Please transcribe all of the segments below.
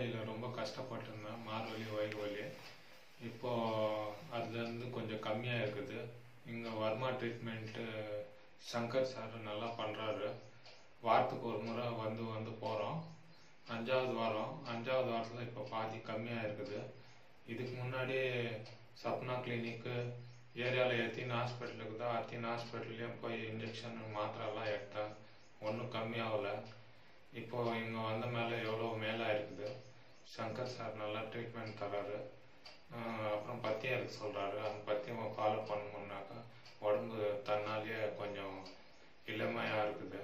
வலியில் ரொம்ப கஷ்டப்பட்டிருந்தேன் மார்வலி வயிறு வலி இப்போ அதுலேருந்து கொஞ்சம் கம்மியாக இருக்குது இங்கே வர்மா ட்ரீட்மெண்ட்டு சங்கர் சார் நல்லா பண்ணுறாரு வாரத்துக்கு ஒரு முறை வந்து வந்து போகிறோம் அஞ்சாவது வாரம் அஞ்சாவது வாரத்தில் இப்போ பாதி கம்மியாக இருக்குது இதுக்கு முன்னாடி சப்னா கிளினிக்கு ஏரியாவில் எத்தின் ஹாஸ்பிட்டலுக்கு தான் அத்தின் ஹாஸ்பிட்டல்லையும் போய் இன்ஜெக்ஷன் மாத்திரைலாம் எடுத்தேன் ஒன்றும் கம்மியாகல இப்போ இங்கே வந்த மேலே எவ்வளோ மேலே இருக்குது சங்கர் சார் நல்லா ட்ரீட்மெண்ட் தராரு ஆஹ் அப்புறம் பத்தியம் இருக்கு சொல்கிறாரு அந்த பத்தியம் ஃபாலோ பண்ணோம்னாக்கா உடம்பு தன்னாலேயே கொஞ்சம் இளமையாக இருக்குது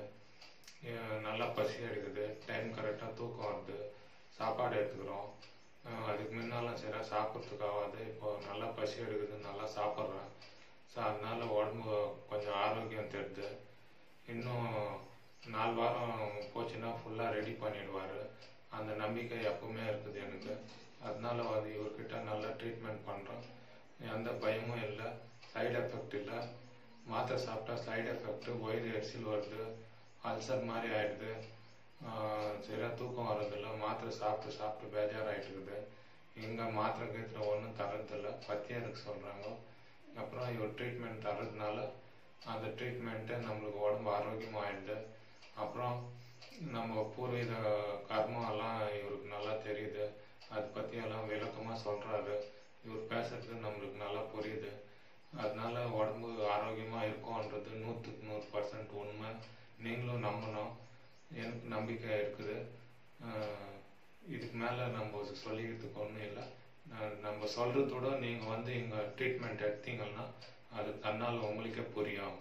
அஹ் நல்லா பசி எடுக்குது டைம் கரெக்டாக தூக்கம் வருது சாப்பாடு எடுத்துக்கிறோம் அஹ் அதுக்கு முன்னாலாம் சரியாக சாப்பிட்றதுக்கு ஆகாது இப்போ நல்லா பசி எடுக்குது நல்லா சாப்பிட்றேன் ஸோ அதனால உடம்பு கொஞ்சம் ஆரோக்கியம் தெரியுது இன்னும் நாலு வாரம் போச்சுன்னா ஃபுல்லாக ரெடி பண்ணிடுவார் அந்த நம்பிக்கை எப்பவுமே இருக்குது எனக்கு அதனால வந்து இவர்கிட்ட நல்லா ட்ரீட்மெண்ட் பண்ணுறோம் எந்த பயமும் இல்லை சைடு எஃபெக்ட் இல்லை மாத்திரை சாப்பிட்டா சைடு எஃபெக்ட் வயிறு எரிச்சல் வருது அல்சர் மாதிரி ஆயிடுது ஆஹ் சரியா தூக்கம் வர்றதில்ல மாத்திரை சாப்பிட்டு சாப்பிட்டு பேஜாராயிட்டு இருக்குது இங்கே மாத்திரை கீத்திரை ஒன்றும் தரதில்ல பத்தியம் இருக்கு சொல்கிறாங்க அப்புறம் இவர் ட்ரீட்மெண்ட் தர்றதுனால அந்த ட்ரீட்மெண்ட்டு நம்மளுக்கு உடம்பு ஆரோக்கியமாகிடுது அப்புறம் நம்ம பூர்வீக கர்மம் எல்லாம் இவருக்கு நல்லா தெரியுது அதை பற்றி எல்லாம் விளக்கமாக சொல்கிறாரு இவர் பேசுறது நம்மளுக்கு நல்லா புரியுது அதனால உடம்பு ஆரோக்கியமாக இருக்கும்ன்றது நூற்றுக்கு நூறு பர்சன்ட் உண்மை நீங்களும் நம்பணும் எனக்கு நம்பிக்கை இருக்குது ஆஹ் இதுக்கு மேலே நம்ம சொல்லிக்கிறதுக்கு ஒன்றும் இல்லை நான் நம்ம சொல்கிறதோட நீங்கள் வந்து இங்கே ட்ரீட்மெண்ட் எடுத்தீங்கன்னா அது தன்னால் உங்களுக்கே புரியும்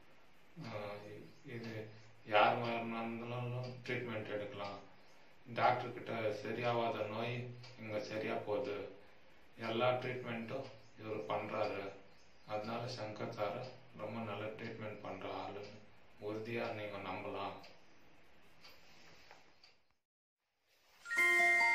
ஆஹ் இ- இது யார் இருந்தாலும் ட்ரீட்மெண்ட் எடுக்கலாம் டாக்டர் கிட்ட சரியாகாத நோய் இங்கே சரியா போகுது எல்லா ட்ரீட்மெண்ட்டும் இவர் பண்ணுறாரு அதனால சங்கர் சார் ரொம்ப நல்ல ட்ரீட்மெண்ட் பண்ணுற ஆளு உறுதியாக நீங்கள் நம்பலாம்